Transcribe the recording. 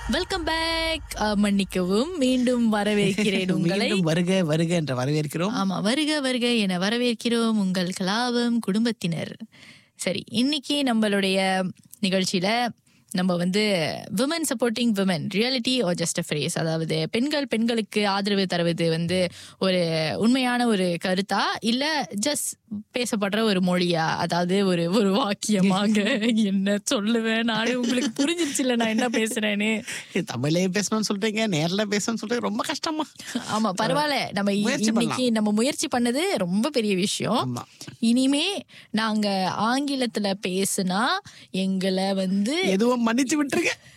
welcome back மன்னிக்கவும் மீண்டும் வரவேற்கிறேன் உங்களை மீண்டும் வருக வருக என்று வரவேற்கிறோம் ஆமா வருக வருக என வரவேற்கிறோம் உங்கள் கலாபம் குடும்பத்தினர் சரி இன்னைக்கு நம்மளுடைய நிகழ்ச்சியில நம்ம வந்து women supporting women reality or just a phrase அதாவது பெண்கள் பெண்களுக்கு ஆதரவு தருவது வந்து ஒரு உண்மையான ஒரு கருத்தா இல்ல ஜஸ்ட் பேசப்படுற ஒரு மொழியா அதாவது ஒரு ஒரு வாக்கியமாக என்ன சொல்லுவேன் நானே உங்களுக்கு புரிஞ்சிருச்சு நான் என்ன பேசுறேன்னு தமிழே பேசணும்னு சொல்றீங்க நேர்ல பேசணும்னு சொல்றீங்க ரொம்ப கஷ்டமா ஆமா பரவாயில்ல நம்ம இ- முயற்சி இன்னைக்கு நம்ம முயற்சி பண்ணது ரொம்ப பெரிய விஷயம் ஆமா இனிமே நாங்க ஆங்கிலத்துல பேசுனா எங்களை வந்து எதுவும் மன்னிச்சு விட்டுருங்க